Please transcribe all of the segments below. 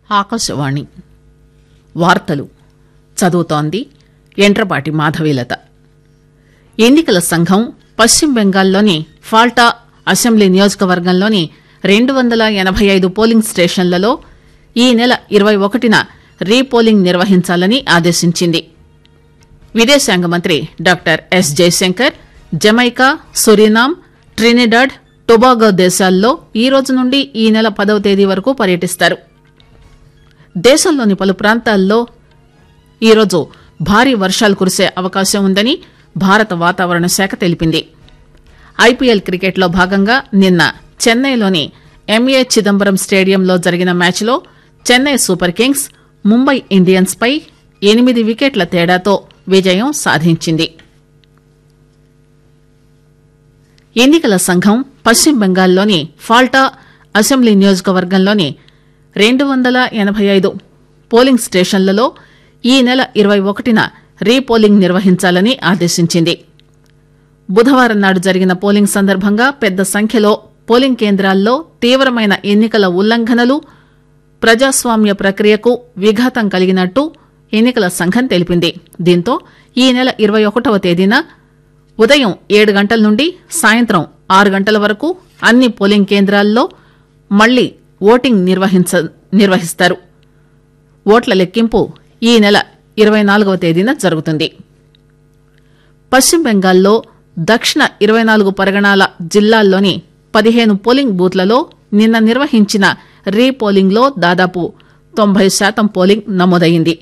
ఆకాశవాణి వార్తలు చదువుతోంది ఎండ్రపాటి మాధవీలత ఎన్నికల సంఘం పశ్చిమ బెంగాల్లోని ఫాల్టా అసెంబ్లీ నియోజకవర్గంలోని రెండు వందల ఎనబై ఐదు పోలింగ్ స్టేషన్లలో ఈ నెల ఇరవై ఒకటిన రీపోలింగ్ నిర్వహించాలని ఆదేశించింది విదేశాంగ మంత్రి doctor S Jaishankar Jamaica Suriname Trinidad Tobago దేశాల్లో ఈ రోజు నుండి ఈ నెల పదవ తేదీ వరకు పర్యటిస్తారు దేశంలోని పలు ప్రాంతాల్లో ఈరోజు భారీ వర్షాలు కురిసే అవకాశం ఉందని భారత వాతావరణ శాఖ తెలిపింది ఐపీఎల్ క్రికెట్లో భాగంగా నిన్న చెన్నైలోని ఎంఏ చిదంబరం స్టేడియంలో జరిగిన మ్యాచ్లో Chennai super kings Mumbai Indians పై ఎనిమిది వికెట్ల తేడాతో విజయం సాధించింది ఎన్నికల సంఘం పశ్చిమ బెంగాల్లోని ఫాల్టా అసెంబ్లీ నియోజకవర్గంలోని రెండు వందల ఎనబై ఐదు పోలింగ్ స్టేషన్లలో ఈ నెల ఇరవై ఒకటిన రీపోలింగ్ నిర్వహించాలని ఆదేశించింది బుధవారం నాడు జరిగిన పోలింగ్ సందర్భంగా పెద్ద సంఖ్యలో పోలింగ్ కేంద్రాల్లో తీవ్రమైన ఎన్నికల ఉల్లంఘనలు ప్రజాస్వామ్య ప్రక్రియకు విఘాతం కలిగినట్టు ఎన్నికల సంఘం తెలిపింది దీంతో ఈ నెల ఇరవై ఒకటవ తేదీన ఉదయం ఏడు గంటల నుండి సాయంత్రం ఆరు గంటల వరకు అన్ని పోలింగ్ కేంద్రాల్లో మళ్లీ ఓటింగ్ నిర్వహించ నిర్వహిస్తారు ఓట్ల లెక్కింపు ఈ నెల ఇరవై నాలుగవ తేదీన జరుగుతుంది పశ్చిమ బెంగాల్లో దక్షిణ ఇరవై నాలుగు పరగణాల జిల్లాల్లోని పదిహేను పోలింగ్ బూత్లలో నిన్న నిర్వహించిన రీపోలింగ్లో దాదాపు తొంభై శాతం పోలింగ్ నమోదైంది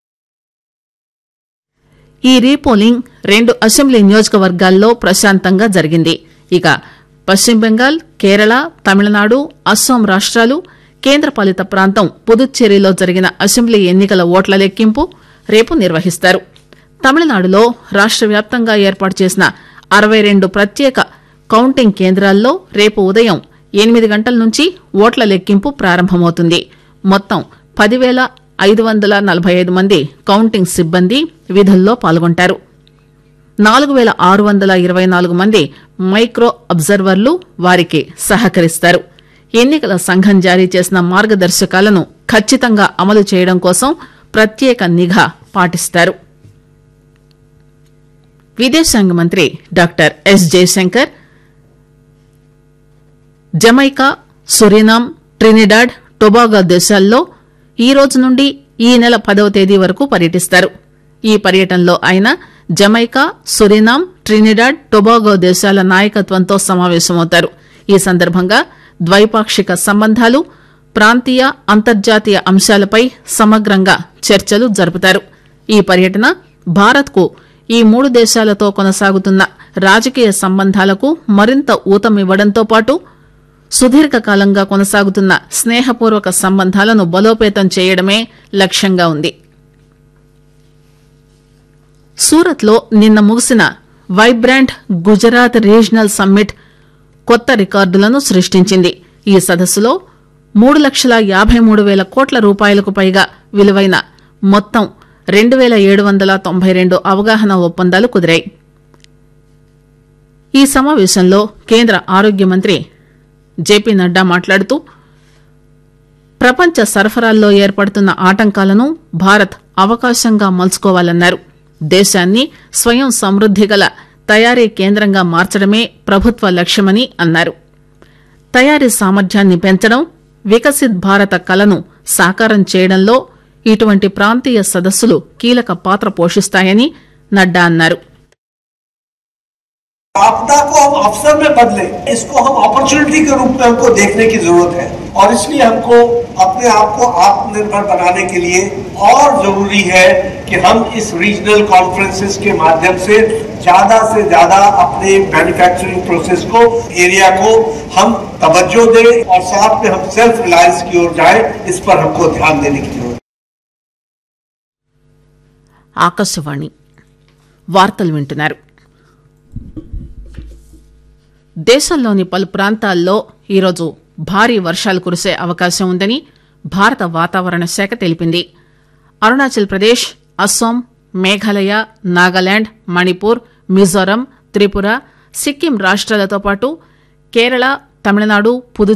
ఈ రీపోలింగ్ రెండు అసెంబ్లీ నియోజకవర్గాల్లో ప్రశాంతంగా జరిగింది ఇక పశ్చిమ బెంగాల్ కేరళ తమిళనాడు అస్సాం రాష్ట్రాలు కేంద్రపాలిత ప్రాంతం పుదుచ్చేరిలో జరిగిన అసెంబ్లీ ఎన్నికల ఓట్ల లెక్కింపు రేపు నిర్వహిస్తారు తమిళనాడులో రాష్ట్ర వ్యాప్తంగా ఏర్పాటు చేసిన అరవై రెండు ప్రత్యేక కౌంటింగ్ కేంద్రాల్లో రేపు ఉదయం ఎనిమిది గంటల నుంచి ఓట్ల లెక్కింపు ప్రారంభమవుతుంది మొత్తం పదివేల ఐదు వందల నలభై ఐదు మంది కౌంటింగ్ సిబ్బంది విధుల్లో పాల్గొంటారు నాలుగు వేల ఆరు వందల ఇరవై నాలుగు మంది మైక్రో అబ్జర్వర్లు వారికి సహకరిస్తారు ఎన్నికల సంఘం జారీ చేసిన మార్గదర్శకాలను ఖచ్చితంగా అమలు చేయడం కోసం ప్రత్యేక నిఘా పాటిస్తారు విదేశాంగ మంత్రి doctor S Jaishankar Jamaica Suriname Trinidad Tobago దేశాల్లో ఈ రోజు నుండి ఈ నెల పదవ తేదీ వరకు పర్యటిస్తారు ఈ పర్యటనలో ఆయన జమైకా సురినామ్ ట్రినిడాడ్ టొబాగో దేశాల నాయకత్వంతో సమావేశమవుతారు ఈ సందర్భంగా ద్వైపాక్షిక సంబంధాలు ప్రాంతీయ అంతర్జాతీయ అంశాలపై సమగ్రంగా చర్చలు జరుపుతారు ఈ పర్యటన భారత్కు ఈ మూడు దేశాలతో కొనసాగుతున్న రాజకీయ సంబంధాలకు మరింత ఊతమివ్వడంతో పాటు సుదీర్ఘకాలంగా కొనసాగుతున్న స్నేహపూర్వక సంబంధాలను బలోపేతం చేయడమే లక్ష్యంగా ఉంది సూరత్లో నిన్న ముగిసిన వైబ్రాంట్ గుజరాత్ రీజనల్ సమ్మిట్ కొత్త రికార్డులను సృష్టించింది ఈ సదస్సులో మూడు లక్షల యాభై మూడు వేల కోట్ల రూపాయలకు పైగా విలువైన మొత్తం రెండు వేల ఏడు వందల తొంభై రెండు అవగాహన ఒప్పందాలు కుదిరాయి ఈ సమావేశంలో కేంద్ర ఆరోగ్య మంత్రి జేపీ నడ్డా మాట్లాడుతూ ప్రపంచ సరఫరాల్లో ఏర్పడుతున్న ఆటంకాలను భారత్ అవకాశంగా మలుచుకోవాలన్నారు దేశాన్ని స్వయం సమృద్ది గల తయారీ కేంద్రంగా మార్చడమే ప్రభుత్వ లక్ష్యమని అన్నారు తయారీ సామర్థ్యాన్ని పెంచడం వికసిత్ భారత కలను సాకారం చేయడంలో ఇటువంటి ప్రాంతీయ సదస్సులు కీలక పాత్ర పోషిస్తాయని నడ్డా అన్నారు आपदा को हम अवसर में बदले इसको हम अपॉर्चुनिटी के रूप में हमको देखने की जरूरत है और इसलिए हमको अपने आप को आत्मनिर्भर बनाने के लिए और जरूरी है कि हम इस रीजनल कॉन्फ्रेंसेस के माध्यम से ज्यादा से ज्यादा अपने मैन्युफैक्चरिंग प्रोसेस को एरिया को हम तवज्जो दें और साथ में हम सेल्फ रिलायंस की ओर जाएं इस पर हमको ध्यान देने की जरूरत है ఆకాశవాణి వార్తలు వింటున్నారు దేశంలోని పలు ప్రాంతాల్లో ఈరోజు భారీ వర్షాలు కురిసే అవకాశం ఉందని భారత వాతావరణ శాఖ తెలిపింది అరుణాచల్ ప్రదేశ్ అస్సాం మేఘాలయ నాగాలాండ్ మణిపూర్ మిజోరం త్రిపుర సిక్కిం రాష్ట్రాలతో పాటు కేరళ తమిళనాడు పుదు